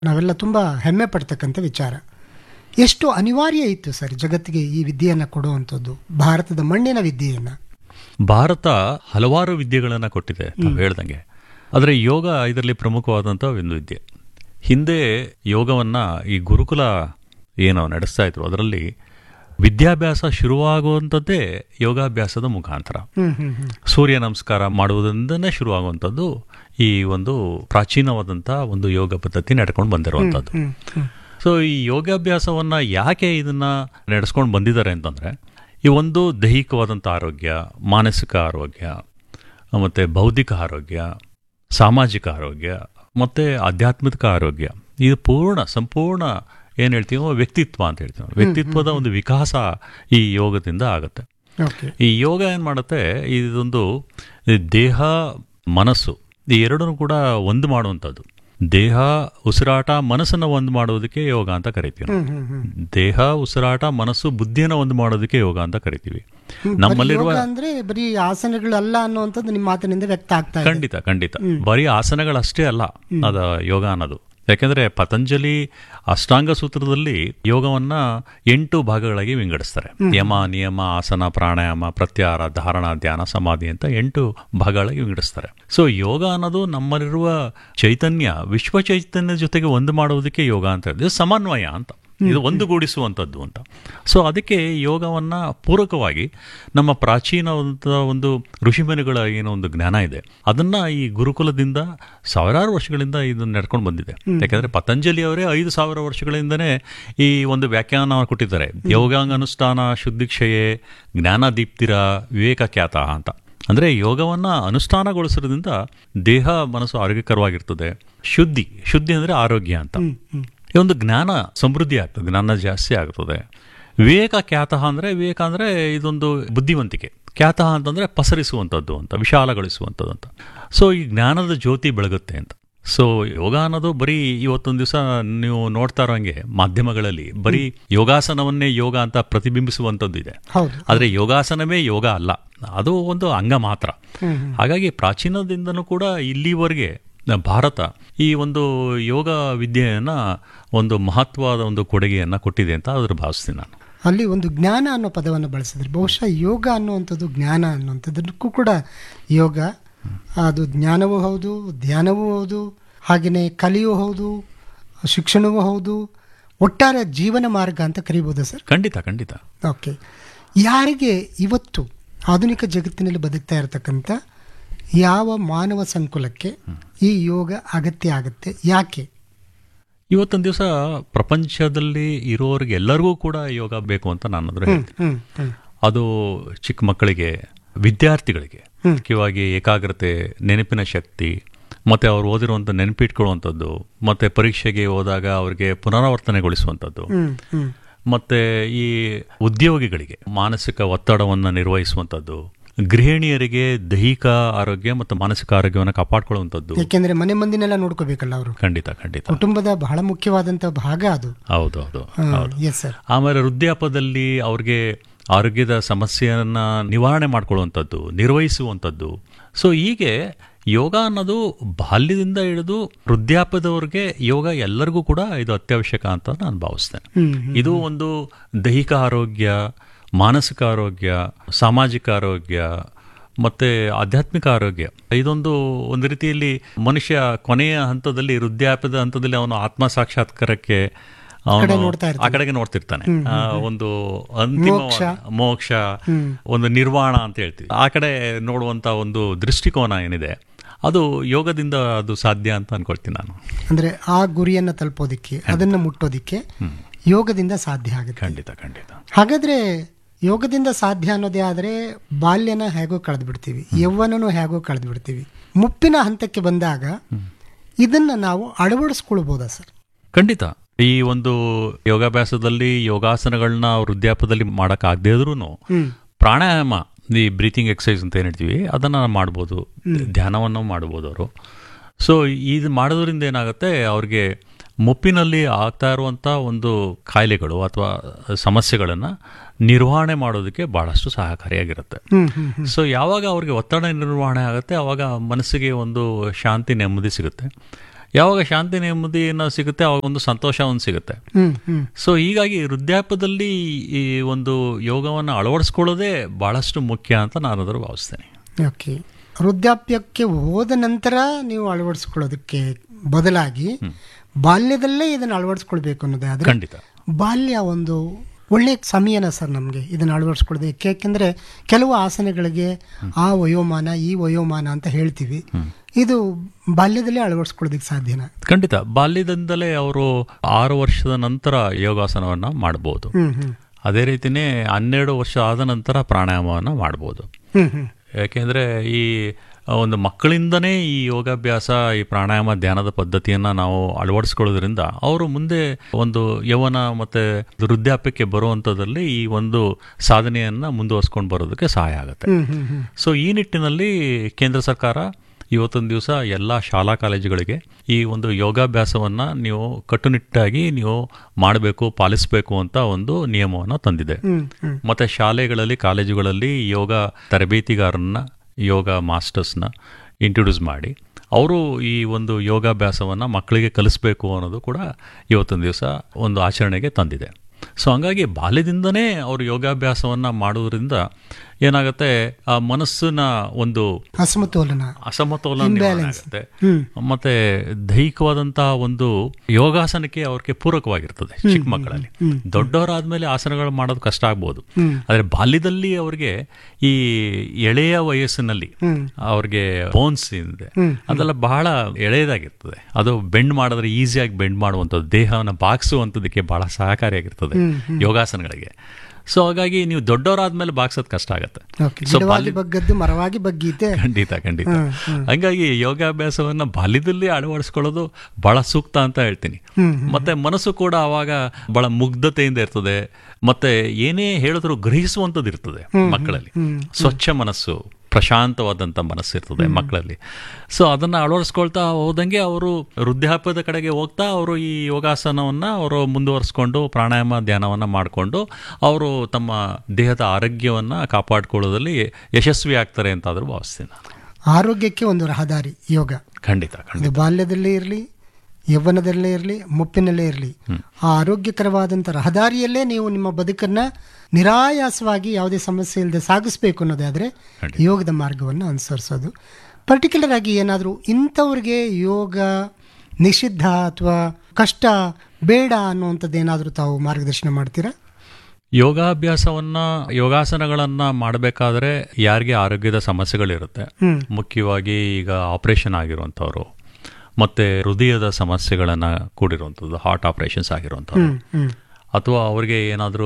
ನಾವೆಲ್ಲ ತುಂಬ ಹೆಮ್ಮೆ ಪಡ್ತಕ್ಕಂಥ ವಿಚಾರ ಎಷ್ಟು ಅನಿವಾರ್ಯ ಇತ್ತು ಸರ್ ಜಗತ್ತಿಗೆ ಈ ವಿದ್ಯೆಯನ್ನು ಕೊಡುವಂಥದ್ದು ಭಾರತದ ಮಣ್ಣಿನ ವಿದ್ಯೆಯನ್ನು ಭಾರತ ಹಲವಾರು ವಿದ್ಯೆಗಳನ್ನು ಕೊಟ್ಟಿದೆ ತಾವು ಹೇಳ್ದಂಗೆ ಆದರೆ ಯೋಗ ಇದರಲ್ಲಿ ಪ್ರಮುಖವಾದಂಥ ಒಂದು ವಿದ್ಯೆ ಹಿಂದೆ ಯೋಗವನ್ನ ಈ ಗುರುಕುಲ ಏನು ನಡೆಸ್ತಾ ಇದ್ರು ಅದರಲ್ಲಿ ವಿದ್ಯಾಭ್ಯಾಸ ಶುರುವಾಗುವಂಥದ್ದೇ ಯೋಗಾಭ್ಯಾಸದ ಮುಖಾಂತರ ಹ್ಮ್ ಹ್ಮ್ ಹ್ಮ್ ಸೂರ್ಯ ನಮಸ್ಕಾರ ಮಾಡುವುದರಿಂದನೇ ಶುರುವಾಗುವಂಥದ್ದು ಈ ಒಂದು ಪ್ರಾಚೀನವಾದಂಥ ಒಂದು ಯೋಗ ಪದ್ಧತಿ ನಡ್ಕೊಂಡು ಬಂದಿರುವಂಥದ್ದು ಹ್ಮ್ ಹ್ಮ್ ಸೊ ಈ ಯೋಗಾಭ್ಯಾಸವನ್ನ ಯಾಕೆ ಇದನ್ನ ನಡೆಸ್ಕೊಂಡು ಬಂದಿದ್ದಾರೆ ಅಂತಂದ್ರೆ ಈ ಒಂದು ದೈಹಿಕವಾದಂಥ ಆರೋಗ್ಯ ಮಾನಸಿಕ ಆರೋಗ್ಯ ಮತ್ತೆ ಬೌದ್ಧಿಕ ಆರೋಗ್ಯ ಸಾಮಾಜಿಕ ಆರೋಗ್ಯ ಮತ್ತೆ ಆಧ್ಯಾತ್ಮಿಕ ಆರೋಗ್ಯ ಇದು ಪೂರ್ಣ ಸಂಪೂರ್ಣ ಏನು ಹೇಳ್ತೀವೋ ವ್ಯಕ್ತಿತ್ವ ಅಂತ ಹೇಳ್ತೀವಿ ವ್ಯಕ್ತಿತ್ವದ ಒಂದು ವಿಕಾಸ ಈ ಯೋಗದಿಂದ ಆಗುತ್ತೆ ಓಕೆ ಈ ಯೋಗ ಏನು ಮಾಡುತ್ತೆ ಇದೊಂದು ಈ ದೇಹ ಮನಸ್ಸು ಈ ಎರಡನ್ನೂ ಕೂಡ ಒಂದು ಮಾಡುವಂಥದ್ದು ದೇಹ ಉಸಿರಾಟ ಮನಸ್ಸನ್ನು ಒಂದು ಮಾಡೋದಕ್ಕೆ ಯೋಗ ಅಂತ ಕರಿತೀವಿ ನಾವು. ಹ್ಮ್ ಹ್ಮ್ ಹ್ಮ್ ದೇಹ ಉಸಿರಾಟ ಮನಸ್ಸು ಬುದ್ಧಿಯನ್ನು ಒಂದು ಮಾಡೋದಕ್ಕೆ ಯೋಗ ಅಂತ ಕರಿತೀವಿ ಹ್ಮ್, ನಮ್ಮಲ್ಲಿರುವ ಬರೀ ಯೋಗ ಅಂದ್ರೆ ಬರೀ ಆಸನಗಳಲ್ಲ ಅನ್ನುವಂಥದ್ದು ನಿಮ್ಮ ಮಾತಿನಿಂದ ವ್ಯಕ್ತ ಆಗ್ತಾ ಇದೆ ಖಂಡಿತ ಖಂಡಿತ ಬರೀ ಆಸನಗಳಷ್ಟೇ ಅಲ್ಲ ಅದ ಯೋಗ ಅನ್ನೋದು ಯಾಕೆಂದ್ರೆ ಪತಂಜಲಿ ಅಷ್ಟಾಂಗ ಸೂತ್ರದಲ್ಲಿ ಯೋಗವನ್ನ ಎಂಟು ಭಾಗಗಳಾಗಿ ವಿಂಗಡಿಸ್ತಾರೆ ಯಮ ನಿಯಮ ಆಸನ ಪ್ರಾಣಾಯಾಮ ಪ್ರತ್ಯಾಹಾರ ಧಾರಣ ಧ್ಯಾನ ಸಮಾಧಿ ಅಂತ ಎಂಟು ಭಾಗಗಳಾಗಿ ವಿಂಗಡಿಸ್ತಾರೆ ಸೊ ಯೋಗ ಅನ್ನೋದು ನಮ್ಮಲ್ಲಿರುವ ಚೈತನ್ಯ ವಿಶ್ವ ಚೈತನ್ಯ ಜೊತೆಗೆ ಒಂದು ಮಾಡುವುದಕ್ಕೆ ಯೋಗ ಅಂತ ಹೇಳಿದ್ರೆ ಇದು ಸಮನ್ವಯ ಅಂತ ಇದು ಒಂದುಗೂಡಿಸುವಂಥದ್ದು ಅಂತ ಸೊ ಅದಕ್ಕೆ ಯೋಗವನ್ನ ಪೂರಕವಾಗಿ ನಮ್ಮ ಪ್ರಾಚೀನವಾದ ಒಂದು ಋಷಿಮುನಿಗಳ ಏನೋ ಒಂದು ಜ್ಞಾನ ಇದೆ ಅದನ್ನ ಈ ಗುರುಕುಲದಿಂದ ಸಾವಿರಾರು ವರ್ಷಗಳಿಂದ ಇದನ್ನ ನಡ್ಕೊಂಡು ಬಂದಿದೆ ಯಾಕಂದ್ರೆ ಪತಂಜಲಿ ಅವರೇ ಐದು ಸಾವಿರ ವರ್ಷಗಳಿಂದನೇ ಈ ಒಂದು ವ್ಯಾಖ್ಯಾನ ಕೊಟ್ಟಿದ್ದಾರೆ ಯೋಗಾಂಗ ಅನುಷ್ಠಾನ ಶುದ್ಧಿಕ್ಷಯೇ ಜ್ಞಾನ ದೀಪ್ತಿರ ವಿವೇಕ ಖ್ಯಾತ ಅಂತ ಅಂದ್ರೆ ಯೋಗವನ್ನ ಅನುಷ್ಠಾನಗೊಳಿಸೋದ್ರಿಂದ ದೇಹ ಮನಸ್ಸು ಆರೋಗ್ಯಕರವಾಗಿರ್ತದೆ ಶುದ್ಧಿ ಶುದ್ಧಿ ಅಂದ್ರೆ ಆರೋಗ್ಯ ಅಂತ ಹ್ಮ್ ಹ್ಮ್ ಈ ಒಂದು ಜ್ಞಾನ ಸಮೃದ್ಧಿ ಆಗ್ತದೆ ಜ್ಞಾನ ಜಾಸ್ತಿ ಆಗ್ತದೆ ವಿವೇಕ ಖ್ಯಾತಃ ಅಂದರೆ ವಿವೇಕ ಅಂದರೆ ಇದೊಂದು ಬುದ್ಧಿವಂತಿಕೆ ಖ್ಯಾತಃ ಅಂತಂದರೆ ಪಸರಿಸುವಂಥದ್ದು ಅಂತ ವಿಶಾಲಗೊಳಿಸುವಂಥದ್ದು ಅಂತ ಸೊ ಈ ಜ್ಞಾನದ ಜ್ಯೋತಿ ಬೆಳಗುತ್ತೆ ಅಂತ ಸೊ ಯೋಗ ಅನ್ನೋದು ಬರೀ ಇವತ್ತೊಂದು ದಿವಸ ನೀವು ನೋಡ್ತಾ ಇರೋಂಗೆ ಮಾಧ್ಯಮಗಳಲ್ಲಿ ಬರೀ ಯೋಗಾಸನವನ್ನೇ ಯೋಗ ಅಂತ ಪ್ರತಿಬಿಂಬಿಸುವಂಥದ್ದು ಇದೆ ಹೌದು ಆದರೆ ಯೋಗಾಸನವೇ ಯೋಗ ಅಲ್ಲ ಅದು ಒಂದು ಅಂಗ ಮಾತ್ರ ಹ್ಮ್ ಹ್ಮ್ ಹಾಗಾಗಿ ಪ್ರಾಚೀನದಿಂದನೂ ಕೂಡ ಇಲ್ಲಿವರೆಗೆ ಭಾರತ ಈ ಒಂದು ಯೋಗ ವಿದ್ಯೆಯನ್ನ ಒಂದು ಮಹತ್ವದ ಒಂದು ಕೊಡುಗೆಯನ್ನ ಕೊಟ್ಟಿದೆ ಅಂತ ಅದ್ರ ಭಾವಿಸ್ತೀನಿ ನಾನು ಅಲ್ಲಿ ಒಂದು ಜ್ಞಾನ ಅನ್ನೋ ಪದವನ್ನು ಬಳಸಿದ್ರೆ ಬಹುಶಃ ಯೋಗ ಅನ್ನುವಂಥದ್ದು ಜ್ಞಾನ ಅನ್ನುವಂಥದ್ದಕ್ಕೂ ಕೂಡ ಯೋಗ ಅದು ಜ್ಞಾನವೂ ಹೌದು ಧ್ಯಾನವೂ ಹೌದು ಹಾಗೆಯೇ ಕಲಿಯೂ ಹೌದು ಶಿಕ್ಷಣವೂ ಹೌದು ಒಟ್ಟಾರೆ ಜೀವನ ಮಾರ್ಗ ಅಂತ ಕರಿಬೋದಾ ಸರ್ ಖಂಡಿತ ಖಂಡಿತ ಓಕೆ ಯಾರಿಗೆ ಇವತ್ತು ಆಧುನಿಕ ಜಗತ್ತಿನಲ್ಲಿ ಬದುಕ್ತಾ ಇರತಕ್ಕಂಥ ಯಾವ ಮಾನವ ಸಂಕುಲಕ್ಕೆ ಈ ಯೋಗ ಅಗತ್ಯ ಆಗುತ್ತೆ ಯಾಕೆ ಇವತ್ತೊಂದು ದಿವಸ ಪ್ರಪಂಚದಲ್ಲಿ ಇರೋರಿಗೆ ಎಲ್ಲರಿಗೂ ಕೂಡ ಯೋಗ ಬೇಕು ಅಂತ ನಾನು ಅಂದ್ರೆ ಹೇಳ್ತೀನಿ ಹ್ಮ್ ಹ್ಮ್ ಅದು ಚಿಕ್ಕ ಮಕ್ಕಳಿಗೆ ವಿದ್ಯಾರ್ಥಿಗಳಿಗೆ ಮುಖ್ಯವಾಗಿ ಏಕಾಗ್ರತೆ ನೆನಪಿನ ಶಕ್ತಿ ಮತ್ತೆ ಅವ್ರು ಓದಿರುವಂಥ ನೆನಪಿಟ್ಕೊಳ್ಳುವಂಥದ್ದು ಮತ್ತೆ ಪರೀಕ್ಷೆಗೆ ಹೋದಾಗ ಅವ್ರಿಗೆ ಪುನರಾವರ್ತನೆಗೊಳಿಸುವಂಥದ್ದು ಹ್ಮ್ ಹ್ಮ್ ಮತ್ತೆ ಈ ಉದ್ಯೋಗಿಗಳಿಗೆ ಮಾನಸಿಕ ಒತ್ತಡವನ್ನು ನಿರ್ವಹಿಸುವಂಥದ್ದು ಗೃಹಿಣಿಯರಿಗೆ ದೈಹಿಕ ಆರೋಗ್ಯ ಮತ್ತು ಮಾನಸಿಕ ಆರೋಗ್ಯವನ್ನು ಕಾಪಾಡ್ಕೊಳ್ಳುವಂಥದ್ದು ಯಾಕೆಂದ್ರೆ ಮನೆ ಮಂದಿನೆಲ್ಲ ನೋಡ್ಕೋಬೇಕಲ್ಲ ಅವರು ಖಂಡಿತ ಖಂಡಿತ ಕುಟುಂಬದ ಬಹಳ ಮುಖ್ಯವಾದಂತ ಭಾಗ ಅದು ಹೌದು ಹೌದು ಹೌದು ಎಸ್ ಸರ್ ಆಮೇಲೆ ವೃದ್ಧಾಪದಲ್ಲಿ ಅವ್ರಿಗೆ ಆರೋಗ್ಯದ ಸಮಸ್ಯೆಯನ್ನ ನಿವಾರಣೆ ಮಾಡ್ಕೊಳ್ಳುವಂಥದ್ದು ನಿರ್ವಹಿಸುವಂಥದ್ದು ಸೊ ಹೀಗೆ ಯೋಗ ಅನ್ನೋದು ಬಾಲ್ಯದಿಂದ ಹಿಡಿದು ವೃದ್ಧಾಪದವರೆಗೆ ಯೋಗ ಎಲ್ಲರಿಗೂ ಕೂಡ ಇದು ಅತ್ಯವಶ್ಯಕ ಅಂತ ನಾನು ಭಾವಿಸ್ತೇನೆ ಹ್ಮ್ ಇದು ಒಂದು ದೈಹಿಕ ಆರೋಗ್ಯ ಮಾನಸಿಕ ಆರೋಗ್ಯ ಸಾಮಾಜಿಕ ಆರೋಗ್ಯ ಮತ್ತೆ ಆಧ್ಯಾತ್ಮಿಕ ಆರೋಗ್ಯ ಇದೊಂದು ಒಂದು ರೀತಿಯಲ್ಲಿ ಮನುಷ್ಯ ಕೊನೆಯ ಹಂತದಲ್ಲಿ ವೃದ್ಧಾಪ್ಯದ ಹಂತದಲ್ಲಿ ಅವನು ಆತ್ಮ ಸಾಕ್ಷಾತ್ಕಾರಕ್ಕೆ ಅವನು ನೋಡ್ತಾ ಆ ಕಡೆಗೆ ನೋಡ್ತಿರ್ತಾನೆ ಆ, ಒಂದು ಅಂತಿಮ ಮೋಕ್ಷ ಒಂದು ನಿರ್ವಾಣ ಅಂತ ಹೇಳ್ತೀವಿ ಆ ಕಡೆ ನೋಡುವಂತ ಒಂದು ದೃಷ್ಟಿಕೋನ ಏನಿದೆ ಅದು ಯೋಗದಿಂದ ಅದು ಸಾಧ್ಯ ಅಂತ ಅನ್ಕೊಳ್ತೀನಿ ನಾನು ಅಂದ್ರೆ ಆ ಗುರಿಯನ್ನ ತಲುಪೋದಿಕ್ಕೆ ಅದನ್ನ ಮುಟ್ಟೋದಿಕ್ಕೆ ಯೋಗದಿಂದ ಸಾಧ್ಯ ಆಗುತ್ತೆ ಖಂಡಿತ ಖಂಡಿತ ಹಾಗಾದ್ರೆ ಯೋಗದಿಂದ ಸಾಧ್ಯ ಅನ್ನೋದೇ ಆದರೆ ಬಾಲ್ಯನ ಹೇಗೋ ಕಳೆದು ಬಿಡ್ತೀವಿ ಯೌವನನು ಹೇಗೋ ಕಳೆದು ಬಿಡ್ತೀವಿ ಮುಪ್ಪಿನ ಹಂತಕ್ಕೆ ಬಂದಾಗ ಇದನ್ನ ನಾವು ಅಳವಡಿಸ್ಕೊಳ್ಬೋದಾ ಸರ್ ಖಂಡಿತ ಈ ಒಂದು ಯೋಗಾಭ್ಯಾಸದಲ್ಲಿ ಯೋಗಾಸನಗಳನ್ನ ವೃದ್ಧಾಪದಲ್ಲಿ ಮಾಡೋಕ್ಕಾಗದೇ ಇದ್ರೂ ಹ್ಮ್ ಪ್ರಾಣಾಯಾಮ ಈ ಬ್ರೀತಿಂಗ್ ಎಕ್ಸಸೈಸ್ ಅಂತ ಏನು ಹೇಳ್ತೀವಿ ಅದನ್ನು ಮಾಡ್ಬೋದು ಧ್ಯಾನವನ್ನು ಮಾಡ್ಬೋದು ಅವರು ಸೊ ಇದು ಮಾಡೋದ್ರಿಂದ ಏನಾಗುತ್ತೆ ಅವ್ರಿಗೆ ಮುಪ್ಪಿನಲ್ಲಿ ಆಗ್ತಾ ಇರುವಂಥ ಒಂದು ಕಾಯಿಲೆಗಳು ಅಥವಾ ಸಮಸ್ಯೆಗಳನ್ನು ನಿರ್ವಹಣೆ ಮಾಡೋದಕ್ಕೆ ಭಾಳಷ್ಟು ಸಹಕಾರಿಯಾಗಿರುತ್ತೆ ಹ್ಮ್ ಹ್ಮ್ ಹ್ಮ್ ಸೊ ಯಾವಾಗ ಅವ್ರಿಗೆ ಒತ್ತಡ ನಿರ್ವಹಣೆ ಆಗುತ್ತೆ ಅವಾಗ ಮನಸ್ಸಿಗೆ ಒಂದು ಶಾಂತಿ ನೆಮ್ಮದಿ ಸಿಗುತ್ತೆ ಯಾವಾಗ ಶಾಂತಿ ನೆಮ್ಮದಿನ ಸಿಗುತ್ತೆ ಅವಾಗ ಒಂದು ಸಂತೋಷ ಒಂದು ಸಿಗುತ್ತೆ ಹ್ಮ್ ಹ್ಮ್ ಸೊ ಹೀಗಾಗಿ ವೃದ್ಧಾಪ್ಯದಲ್ಲಿ ಈ ಒಂದು ಯೋಗವನ್ನು ಅಳವಡಿಸ್ಕೊಳ್ಳೋದೇ ಬಹಳಷ್ಟು ಮುಖ್ಯ ಅಂತ ನಾನು ಅದರ ಭಾವಿಸ್ತೇನೆ ಓಕೆ ವೃದ್ಧಾಪ್ಯಕ್ಕೆ ಹೋದ ನಂತರ ನೀವು ಅಳವಡಿಸ್ಕೊಳ್ಳೋದಕ್ಕೆ ಬದಲಾಗಿ ಬಾಲ್ಯದಲ್ಲೇ ಇದನ್ನು ಅಳವಡಿಸ್ಕೊಳ್ಬೇಕು ಅನ್ನೋದೇ ಆದರೆ ಖಂಡಿತ ಬಾಲ್ಯ ಒಂದು ಒಳ್ಳೆಯ ಸಮಯನ ಸರ್ ನಮಗೆ ಇದನ್ನು ಅಳವಡಿಸ್ಕೊಳ್ಬೇಕು ಯಾಕೆಂದರೆ ಕೆಲವು ಆಸನಗಳಿಗೆ ಆ ವಯೋಮಾನ ಈ ವಯೋಮಾನ ಅಂತ ಹೇಳ್ತೀವಿ ಇದು ಬಾಲ್ಯದಲ್ಲೇ ಅಳವಡಿಸ್ಕೊಳ್ಳೋದಕ್ಕೆ ಸಾಧ್ಯನಾ ಖಂಡಿತ ಬಾಲ್ಯದಿಂದಲೇ ಅವರು ಆರು ವರ್ಷದ ನಂತರ ಯೋಗಾಸನವನ್ನು ಮಾಡ್ಬೋದು ಹ್ಮ್ ಹ್ಮ್ ಅದೇ ರೀತಿನೇ ಹನ್ನೆರಡು ವರ್ಷ ಆದ ನಂತರ ಪ್ರಾಣಾಯಾಮವನ್ನು ಮಾಡ್ಬೋದು ಹ್ಮ್ ಹ್ಮ್ ಯಾಕೆಂದರೆ ಈ ಒಂದು ಮಕ್ಕಳಿಂದನೇ ಈ ಯೋಗಾಭ್ಯಾಸ ಈ ಪ್ರಾಣಾಯಾಮ ಧ್ಯಾನದ ಪದ್ಧತಿಯನ್ನು ನಾವು ಅಳವಡಿಸ್ಕೊಳ್ಳೋದ್ರಿಂದ ಅವರು ಮುಂದೆ ಒಂದು ಯೌವನ ಮತ್ತು ವೃದ್ಧಾಪ್ಯಕ್ಕೆ ಬರುವಂಥದ್ದಲ್ಲಿ ಈ ಒಂದು ಸಾಧನೆಯನ್ನು ಮುಂದುವರ್ಸ್ಕೊಂಡು ಬರೋದಕ್ಕೆ ಸಹಾಯ ಆಗುತ್ತೆ ಹ್ಮ್ ಹ್ಮ್ ಹ್ಮ್ ಸೊ ಈ ನಿಟ್ಟಿನಲ್ಲಿ ಕೇಂದ್ರ ಸರ್ಕಾರ ಇವತ್ತೊಂದು ದಿವಸ ಎಲ್ಲ ಶಾಲಾ ಕಾಲೇಜುಗಳಿಗೆ ಈ ಒಂದು ಯೋಗಾಭ್ಯಾಸವನ್ನು ನೀವು ಕಟ್ಟುನಿಟ್ಟಾಗಿ ನೀವು ಮಾಡಬೇಕು ಪಾಲಿಸಬೇಕು ಅಂತ ಒಂದು ನಿಯಮವನ್ನು ತಂದಿದೆ ಹ್ಮ್ ಹ್ಮ್ ಮತ್ತು ಶಾಲೆಗಳಲ್ಲಿ ಕಾಲೇಜುಗಳಲ್ಲಿ ಯೋಗ ತರಬೇತಿಗಾರನ್ನ ಯೋಗ ಮಾಸ್ಟರ್ಸ್ನ ಇಂಟ್ರೊಡ್ಯೂಸ್ ಮಾಡಿ ಅವರು ಈ ಒಂದು ಯೋಗಾಭ್ಯಾಸವನ್ನು ಮಕ್ಕಳಿಗೆ ಕಲಿಸ್ಬೇಕು ಅನ್ನೋದು ಕೂಡ ಇವತ್ತೊಂದು ದಿವಸ ಒಂದು ಆಚರಣೆಗೆ ತಂದಿದೆ ಸೊ ಹಂಗಾಗಿ ಬಾಲ್ಯದಿಂದನೇ ಅವರು ಯೋಗಾಭ್ಯಾಸವನ್ನು ಮಾಡೋದ್ರಿಂದ ಏನಾಗುತ್ತೆ ಆ ಮನಸ್ಸಿನ ಒಂದು ಅಸಮತೋಲನ ಅಸಮತೋಲನ ನಿವಾರಣೆ ಆಗುತ್ತೆ ಹ್ಮ್ ಮತ್ತೆ ದೈಹಿಕವಾದಂತಹ ಒಂದು ಯೋಗಾಸನಕ್ಕೆ ಅವ್ರಿಗೆ ಪೂರಕವಾಗಿರ್ತದೆ ಚಿಕ್ಕ ಮಕ್ಕಳಲ್ಲಿ ದೊಡ್ಡವರಾದ್ಮೇಲೆ ಆಸನಗಳು ಮಾಡೋದು ಕಷ್ಟ ಆಗ್ಬೋದು ಹ್ಮ್. ಆದರೆ ಬಾಲ್ಯದಲ್ಲಿ ಅವ್ರಿಗೆ ಈ ಎಳೆಯ ವಯಸ್ಸಿನಲ್ಲಿ ಹ್ಮ್ ಅವ್ರಿಗೆ ಬೋನ್ಸ್ ಇದೆ ಹ್ಮ್. ಅದೆಲ್ಲ ಬಹಳ ಎಳೆಯದಾಗಿರ್ತದೆ ಅದು ಬೆಂಡ್ ಮಾಡಿದ್ರೆ ಈಸಿಯಾಗಿ ಬೆಂಡ್ ಮಾಡುವಂಥದ್ದು ದೇಹವನ್ನು ಬಾಗಿಸುವಂಥದ್ದಕ್ಕೆ ಬಹಳ ಸಹಕಾರಿಯಾಗಿರ್ತದೆ ಯೋಗಾಸನಗಳಿಗೆ ಸೊ ಹಾಗಾಗಿ ನೀವು ದೊಡ್ಡವರಾದ್ಮೇಲೆ ಬಾಗ್ಸೋದು ಕಷ್ಟ ಆಗುತ್ತೆ ಓಕೆ ಸೊ ಗಿಡವಾಗಿ ಬಗ್ಗದ್ದು ಮರವಾಗಿ ಬಗ್ಗೀತೆ ಖಂಡಿತ ಖಂಡಿತ ಹಂಗಾಗಿ ಯೋಗಾಭ್ಯಾಸವನ್ನ ಬಾಲ್ಯದಲ್ಲಿ ಅಳವಡಿಸ್ಕೊಳ್ಳೋದು ಬಹಳ ಸೂಕ್ತ ಅಂತ ಹೇಳ್ತೀನಿ ಹ್ಮ್ ಮತ್ತೆ ಮನಸ್ಸು ಕೂಡ ಅವಾಗ ಬಹಳ ಮುಗ್ಧತೆಯಿಂದ ಇರ್ತದೆ ಮತ್ತೆ ಏನೇ ಹೇಳಿದ್ರು ಗ್ರಹಿಸುವಂಥದ್ದು ಇರ್ತದೆ ಮಕ್ಕಳಲ್ಲಿ ಸ್ವಚ್ಛ ಮನಸ್ಸು ಪ್ರಶಾಂತವಾದಂಥ ಮನಸ್ಸು ಇರ್ತದೆ ಮಕ್ಕಳಲ್ಲಿ ಸೊ ಅದನ್ನು ಅಳವಡಿಸ್ಕೊಳ್ತಾ ಹೋದಂಗೆ ಅವರು ವೃದ್ಧಾಪ್ಯದ ಕಡೆಗೆ ಹೋಗ್ತಾ ಅವರು ಈ ಯೋಗಾಸನವನ್ನು ಅವರು ಮುಂದುವರಿಸ್ಕೊಂಡು ಪ್ರಾಣಾಯಾಮ ಧ್ಯಾನವನ್ನು ಮಾಡಿಕೊಂಡು ಅವರು ತಮ್ಮ ದೇಹದ ಆರೋಗ್ಯವನ್ನು ಕಾಪಾಡ್ಕೊಳ್ಳೋದ್ರಲ್ಲಿ ಯಶಸ್ವಿ ಆಗ್ತಾರೆ ಅಂತಾದರೂ ಭಾವಿಸ್ತೀನಿ ನಾನು ಆರೋಗ್ಯಕ್ಕೆ ಒಂದು ರಹದಾರಿ ಯೋಗ ಖಂಡಿತ ಖಂಡಿತ ಅದು ಬಾಲ್ಯದಲ್ಲೇ ಇರಲಿ ಯೌವನದಲ್ಲೇ ಇರಲಿ ಮುಪ್ಪಿನಲ್ಲೇ ಇರಲಿ ಆ ಆರೋಗ್ಯಕರವಾದಂಥ ರಹದಾರಿಯಲ್ಲೇ ನೀವು ನಿಮ್ಮ ಬದುಕನ್ನ ನಿರಾಯಾಸವಾಗಿ ಯಾವುದೇ ಸಮಸ್ಯೆ ಇಲ್ಲದೆ ಸಾಗಿಸ್ಬೇಕು ಅನ್ನೋದಾದರೆ ಯೋಗದ ಮಾರ್ಗವನ್ನು ಅನುಸರಿಸೋದು ಪರ್ಟಿಕ್ಯುಲರ್ ಆಗಿ ಏನಾದರೂ ಇಂಥವ್ರಿಗೆ ಯೋಗ ನಿಷಿದ್ಧ ಅಥವಾ ಕಷ್ಟ ಬೇಡ ಅನ್ನುವಂಥದ್ದು ಏನಾದರೂ ತಾವು ಮಾರ್ಗದರ್ಶನ ಮಾಡ್ತೀರಾ ಯೋಗಾಭ್ಯಾಸವನ್ನ ಯೋಗಾಸನಗಳನ್ನ ಮಾಡಬೇಕಾದ್ರೆ ಯಾರಿಗೆ ಆರೋಗ್ಯದ ಸಮಸ್ಯೆಗಳಿರುತ್ತೆ ಹ್ಮ್. ಮುಖ್ಯವಾಗಿ ಈಗ ಆಪರೇಷನ್ ಆಗಿರುವಂಥವ್ರು ಮತ್ತೆ ಹೃದಯದ ಸಮಸ್ಯೆಗಳನ್ನ ಕೂಡಿರುವಂಥದ್ದು ಹಾರ್ಟ್ ಆಪರೇಷನ್ಸ್ ಆಗಿರುವಂಥವ್ರು ಹ್ಮ್ ಹ್ಮ್ ಅಥವಾ ಅವ್ರಿಗೆ ಏನಾದರೂ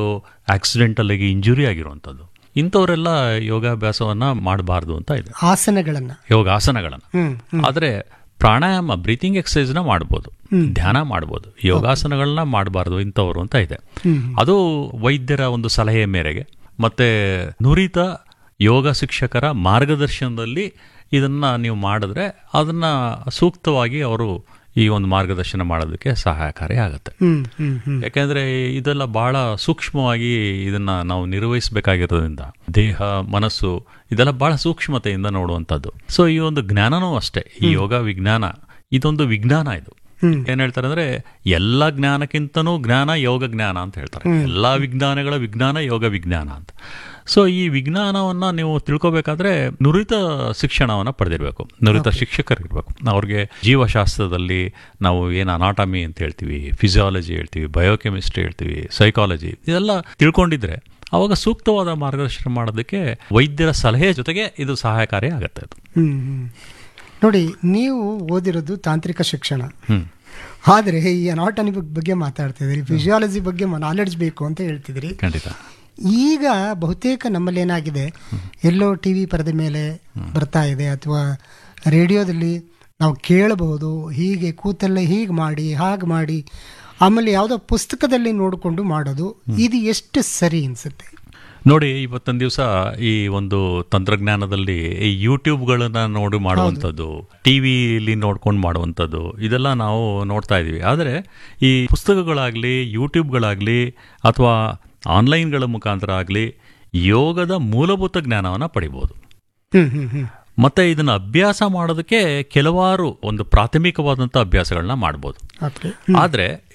ಆಗಿ ಇಂಜುರಿ ಆಗಿರುವಂಥದ್ದು ಇಂಥವರೆಲ್ಲ ಯೋಗಾಭ್ಯಾಸವನ್ನ ಮಾಡಬಾರ್ದು ಅಂತ ಇದೆ ಆಸನಗಳನ್ನು ಯೋಗಾಸನಗಳನ್ನು ಹ್ಮ್ ಆದರೆ ಪ್ರಾಣಾಯಾಮ ಬ್ರೀತಿಂಗ್ ಎಕ್ಸಸೈಸ್ನ ಮಾಡ್ಬೋದು ಧ್ಯಾನ ಮಾಡ್ಬೋದು ಯೋಗಾಸನಗಳನ್ನ ಮಾಡಬಾರ್ದು ಇಂಥವ್ರು ಅಂತ ಇದೆ ಹ್ಮ್. ಅದು ವೈದ್ಯರ ಒಂದು ಸಲಹೆಯ ಮೇರೆಗೆ ಮತ್ತೆ ನುರಿತ ಯೋಗ ಶಿಕ್ಷಕರ ಮಾರ್ಗದರ್ಶನದಲ್ಲಿ ಇದನ್ನ ನೀವು ಮಾಡಿದ್ರೆ ಅದನ್ನ ಸೂಕ್ತವಾಗಿ ಅವರು ಈ ಒಂದು ಮಾರ್ಗದರ್ಶನ ಮಾಡೋದಕ್ಕೆ ಸಹಾಯಕಾರಿ ಆಗುತ್ತೆ ಹ್ಮ್ ಹ್ಮ್ ಹ್ಮ್ ಯಾಕೆಂದ್ರೆ ಇದೆಲ್ಲ ಬಹಳ ಸೂಕ್ಷ್ಮವಾಗಿ ಇದನ್ನ ನಾವು ನಿರ್ವಹಿಸಬೇಕಾಗಿರೋದ್ರಿಂದ ದೇಹ ಮನಸ್ಸು ಇದೆಲ್ಲ ಬಹಳ ಸೂಕ್ಷ್ಮತೆಯಿಂದ ನೋಡುವಂಥದ್ದು ಸೊ ಈ ಒಂದು ಜ್ಞಾನನೂ ಅಷ್ಟೇ ಈ ಯೋಗ ವಿಜ್ಞಾನ ಇದೊಂದು ವಿಜ್ಞಾನ ಇದು ಹ್ಮ್. ಏನ್ ಹೇಳ್ತಾರೆ ಅಂದ್ರೆ ಎಲ್ಲ ಜ್ಞಾನಕ್ಕಿಂತನೂ ಜ್ಞಾನ ಯೋಗ ಜ್ಞಾನ ಅಂತ ಹೇಳ್ತಾರೆ ಎಲ್ಲಾ ವಿಜ್ಞಾನಗಳ ವಿಜ್ಞಾನ ಯೋಗ ವಿಜ್ಞಾನ ಅಂತ ಸೊ ಈ ವಿಜ್ಞಾನವನ್ನ ನೀವು ತಿಳ್ಕೊಬೇಕಾದ್ರೆ ನುರಿತ ಶಿಕ್ಷಣವನ್ನ ಪಡೆದಿರಬೇಕು ನುರಿತ ಶಿಕ್ಷಕರಿರ್ಬೇಕು ಅವ್ರಿಗೆ ಜೀವಶಾಸ್ತ್ರದಲ್ಲಿ ನಾವು ಏನು ಅನಾಟಮಿ ಅಂತ ಹೇಳ್ತೀವಿ ಫಿಸಿಯಾಲಜಿ ಹೇಳ್ತೀವಿ ಬಯೋಕೆಮಿಸ್ಟ್ರಿ ಹೇಳ್ತೀವಿ ಸೈಕಾಲಜಿ ಇದೆಲ್ಲ ತಿಳ್ಕೊಂಡಿದ್ರೆ ಅವಾಗ ಸೂಕ್ತವಾದ ಮಾರ್ಗದರ್ಶನ ಮಾಡೋದಕ್ಕೆ ವೈದ್ಯರ ಸಲಹೆ ಜೊತೆಗೆ ಇದು ಸಹಾಯಕಾರಿ ಆಗುತ್ತೆ ಅದು ಹ್ಮ್ ಹ್ಮ್. ನೋಡಿ ನೀವು ಓದಿರೋದು ತಾಂತ್ರಿಕ ಶಿಕ್ಷಣ ಹ್ಮ್ ಆದರೆ ಈ ಅನಾಟಮಿ ಬಗ್ಗೆ ಮಾತಾಡ್ತಿದ್ರಿ ಫಿಸಿಯಾಲಜಿ ಬಗ್ಗೆ ನಾಲೆಡ್ಜ್ ಬೇಕು ಅಂತ ಹೇಳ್ತಿದ್ರಿ ಖಂಡಿತ ಈಗ ಬಹುತೇಕ ನಮ್ಮಲ್ಲಿ ಏನಾಗಿದೆ ಎಲ್ಲೋ ಟಿ ವಿ ಪರದೆ ಮೇಲೆ ಬರ್ತಾ ಇದೆ ಅಥವಾ ರೇಡಿಯೋದಲ್ಲಿ ನಾವು ಕೇಳಬಹುದು ಹೀಗೆ ಕೂತಲ್ಲೇ ಹೀಗೆ ಮಾಡಿ ಹಾಗೆ ಮಾಡಿ ಆಮೇಲೆ ಯಾವುದೋ ಪುಸ್ತಕದಲ್ಲಿ ನೋಡಿಕೊಂಡು ಮಾಡೋದು ಇದು ಎಷ್ಟು ಸರಿ ಅನ್ಸುತ್ತೆ ನೋಡಿ ಇವತ್ತೊಂದು ದಿವಸ ಈ ಒಂದು ತಂತ್ರಜ್ಞಾನದಲ್ಲಿ ಈ ಯೂಟ್ಯೂಬ್ಗಳನ್ನ ನೋಡಿ ಮಾಡುವಂಥದ್ದು ಟಿವಿಲಿ ನೋಡ್ಕೊಂಡು ಮಾಡುವಂಥದ್ದು ಇದೆಲ್ಲ ನಾವು ನೋಡ್ತಾ ಇದೀವಿ ಆದರೆ ಈ ಪುಸ್ತಕಗಳಾಗಲಿ ಯೂಟ್ಯೂಬ್ಗಳಾಗಲಿ ಅಥವಾ ಆನ್ಲೈನ್ಗಳ ಮುಖಾಂತರ ಆಗಲಿ ಯೋಗದ ಮೂಲಭೂತ ಜ್ಞಾನವನ್ನು ಪಡಿಬೋದು ಹ್ಮ್ ಹ್ಮ್ ಹ್ಮ್ ಮತ್ತೆ ಇದನ್ನ ಅಭ್ಯಾಸ ಮಾಡೋದಕ್ಕೆ ಕೆಲವಾರು ಒಂದು ಪ್ರಾಥಮಿಕವಾದಂಥ ಅಭ್ಯಾಸಗಳನ್ನ ಮಾಡ್ಬೋದು ಓಕೆ ಆದ್ರೆ